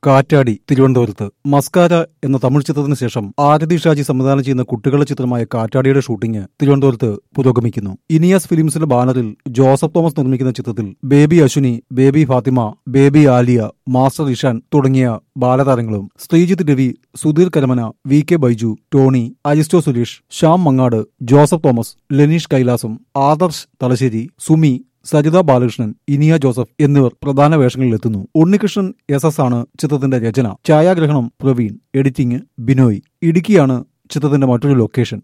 കാറ്റാടി തിരുവനന്തപുരത്ത് മസ്കാര എന്ന തമിഴ് ചിത്രത്തിന് ശേഷം ആരതി ഷാജി സംവിധാനം ചെയ്യുന്ന കുട്ടികളുടെ ചിത്രമായ കാറ്റാടിയുടെ ഷൂട്ടിംഗ് തിരുവനന്തപുരത്ത് പുരോഗമിക്കുന്നു ഇനിയാസ് ഫിലിംസിന്റെ ബാനറിൽ ജോസഫ് തോമസ് നിർമ്മിക്കുന്ന ചിത്രത്തിൽ baby Ashwini baby Fathima baby Aliya master Ishan തുടങ്ങിയ ബാലതാരങ്ങളും Sreejith Ravi Sudheer Karamana V K Baiju Tony Aristo Suresh Shyam Mangad Joseph Thomas Lenish Kailasam Adarsh Thalassery Sumi Sajitha Balakrishnan Iniya Joseph എന്നിവർ പ്രധാന വേഷങ്ങളിലെത്തുന്നു ഉണ്ണികൃഷ്ണൻ എസ് എസ് ആണ് ചിത്രത്തിന്റെ രചന ഛായാഗ്രഹണം പ്രവീൺ എഡിറ്റിംഗ് ബിനോയ് ഇടുക്കിയാണ് ചിത്രത്തിന്റെ മറ്റൊരു ലൊക്കേഷൻ